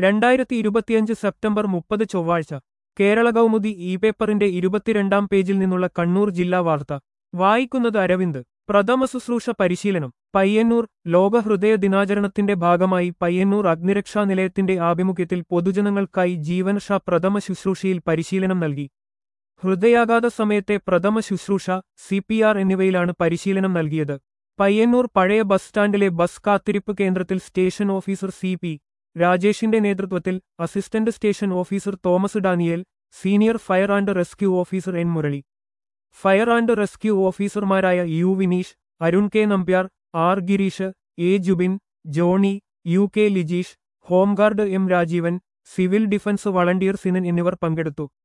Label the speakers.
Speaker 1: രണ്ടായിരത്തി ഇരുപത്തിയഞ്ച് സെപ്റ്റംബർ മുപ്പത് ചൊവ്വാഴ്ച കേരള കൗമുദി ഇ പേപ്പറിന്റെ ഇരുപത്തിരണ്ടാം പേജിൽ നിന്നുള്ള കണ്ണൂർ ജില്ലാ വാർത്ത വായിക്കുന്നത് അരവിന്ദ് പ്രഥമ ശുശ്രൂഷ പരിശീലനം പയ്യന്നൂർ ലോക ഹൃദയ ദിനാചരണത്തിന്റെ ഭാഗമായി പയ്യന്നൂർ അഗ്നിരക്ഷാ നിലയത്തിന്റെ ആഭിമുഖ്യത്തിൽ പൊതുജനങ്ങൾക്കായി ജീവൻഷ പ്രഥമ ശുശ്രൂഷയിൽ പരിശീലനം നൽകി ഹൃദയാഘാത സമയത്തെ പ്രഥമ ശുശ്രൂഷ സി പി ആർ എന്നിവയിലാണ് പരിശീലനം നൽകിയത് പയ്യന്നൂർ പഴയ ബസ് സ്റ്റാൻഡിലെ ബസ് കാത്തിരിപ്പ് കേന്ദ്രത്തിൽ സ്റ്റേഷൻ ഓഫീസർ സി പി രാജേഷിന്റെ നേതൃത്വത്തിൽ assistant station officer Thomas Daniel senior fire and rescue officer N Murali fire and rescue ഓഫീസർമാരായ U Vineesh Arun K Nambiar R Gireesh A Jubin Johny U K Lijeesh home guard M Rajeevan civil defence volunteer Sinan എന്നിവർ പങ്കെടുത്തു